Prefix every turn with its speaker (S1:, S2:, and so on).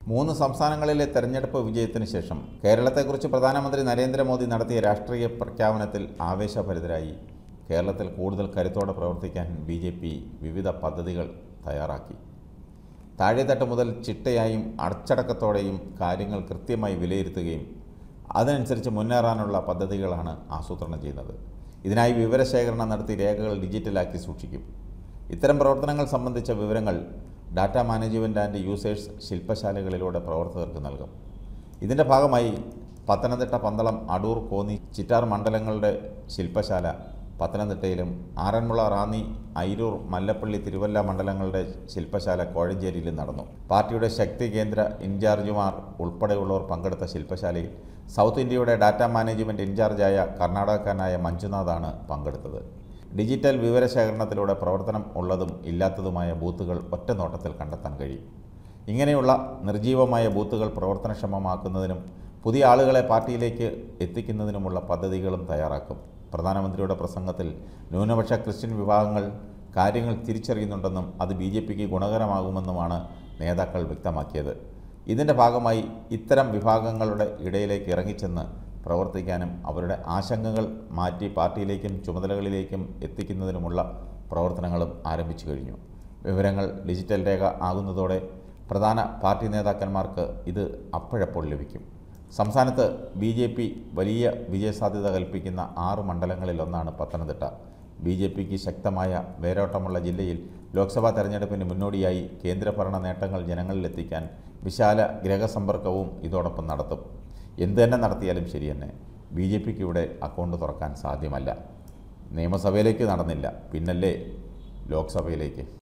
S1: മൂന്ന് സംസ്ഥാനങ്ങളിലെ തെരഞ്ഞെടുപ്പ് വിജയത്തിന് ശേഷം കേരളത്തെക്കുറിച്ച് പ്രധാനമന്ത്രി നരേന്ദ്രമോദി നടത്തിയ രാഷ്ട്രീയ പ്രഖ്യാപനത്തിൽ ആവേശഭരിതരായി കേരളത്തിൽ കൂടുതൽ കരുത്തോടെ പ്രവർത്തിക്കാൻ ബി ജെ പി വിവിധ പദ്ധതികൾ തയ്യാറാക്കി താഴെത്തട്ട് മുതൽ ചിട്ടയായും അടച്ചടക്കത്തോടെയും കാര്യങ്ങൾ കൃത്യമായി വിലയിരുത്തുകയും അതനുസരിച്ച് മുന്നേറാനുള്ള പദ്ധതികളാണ് ആസൂത്രണം ചെയ്യുന്നത് ഇതിനായി വിവരശേഖരണം നടത്തി രേഖകൾ ഡിജിറ്റലാക്കി സൂക്ഷിക്കും ഇത്തരം പ്രവർത്തനങ്ങൾ സംബന്ധിച്ച വിവരങ്ങൾ ഡാറ്റ മാനേജ്മെൻറ്റ് ആൻഡ് യൂസേഴ്സ് ശില്പശാലകളിലൂടെ പ്രവർത്തകർക്ക് നൽകും ഇതിൻ്റെ ഭാഗമായി പത്തനംതിട്ട പന്തളം അടൂർ കോന്നി ചിറ്റാർ മണ്ഡലങ്ങളുടെ ശില്പശാല പത്തനംതിട്ടയിലും ആറന്മുള റാന്നി അയിരൂർ മല്ലപ്പള്ളി തിരുവല്ല മണ്ഡലങ്ങളുടെ ശില്പശാല കോഴഞ്ചേരിയിലും നടന്നു പാർട്ടിയുടെ ശക്തി കേന്ദ്ര ഇൻചാർജുമാർ ഉൾപ്പെടെയുള്ളവർ പങ്കെടുത്ത ശില്പശാലയിൽ സൗത്ത് ഇന്ത്യയുടെ ഡാറ്റ മാനേജ്മെൻറ്റ് ഇൻചാർജായ കർണാടകക്കാരനായ മഞ്ജുനാഥാണ് പങ്കെടുത്തത് ഡിജിറ്റൽ വിവരശേഖരണത്തിലൂടെ പ്രവർത്തനം ഉള്ളതും ഇല്ലാത്തതുമായ ബൂത്തുകൾ ഒറ്റ നോട്ടത്തിൽ കണ്ടെത്താൻ കഴിയും ഇങ്ങനെയുള്ള നിർജീവമായ ബൂത്തുകൾ പ്രവർത്തനക്ഷമമാക്കുന്നതിനും പുതിയ ആളുകളെ പാർട്ടിയിലേക്ക് എത്തിക്കുന്നതിനുമുള്ള പദ്ധതികളും തയ്യാറാക്കും പ്രധാനമന്ത്രിയുടെ പ്രസംഗത്തിൽ ന്യൂനപക്ഷ ക്രിസ്ത്യൻ വിഭാഗങ്ങൾ കാര്യങ്ങൾ തിരിച്ചറിയുന്നുണ്ടെന്നും അത് ബി ജെ പിക്ക് ഗുണകരമാകുമെന്നുമാണ് നേതാക്കൾ വ്യക്തമാക്കിയത് ഇതിൻ്റെ ഭാഗമായി ഇത്തരം വിഭാഗങ്ങളുടെ ഇടയിലേക്ക് ഇറങ്ങിച്ചെന്ന് പ്രവർത്തിക്കാനും അവരുടെ ആശങ്കകൾ മാറ്റി പാർട്ടിയിലേക്കും ചുമതലകളിലേക്കും എത്തിക്കുന്നതിനുമുള്ള പ്രവർത്തനങ്ങളും ആരംഭിച്ചു കഴിഞ്ഞു വിവരങ്ങൾ ഡിജിറ്റൽ രേഖ ആകുന്നതോടെ പ്രധാന പാർട്ടി നേതാക്കന്മാർക്ക് ഇത് അപ്പോഴപ്പോൾ ലഭിക്കും സംസ്ഥാനത്ത് ബി ജെ പി വലിയ വിജയസാധ്യത കൽപ്പിക്കുന്ന ആറ് മണ്ഡലങ്ങളിലൊന്നാണ് പത്തനംതിട്ട ബി ജെ പിക്ക് ശക്തമായ വേരോട്ടമുള്ള ജില്ലയിൽ ലോക്സഭാ തെരഞ്ഞെടുപ്പിന് മുന്നോടിയായി കേന്ദ്രഭരണ നേട്ടങ്ങൾ ജനങ്ങളിലെത്തിക്കാൻ വിശാല ഗ്രഹസമ്പർക്കവും ഇതോടൊപ്പം നടത്തും എന്തു തന്നെ നടത്തിയാലും ശരി തന്നെ ബി ജെ പിക്ക് ഇവിടെ അക്കൗണ്ട് തുറക്കാൻ സാധ്യമല്ല നിയമസഭയിലേക്ക് നടന്നില്ല പിന്നല്ലേ ലോക്സഭയിലേക്ക്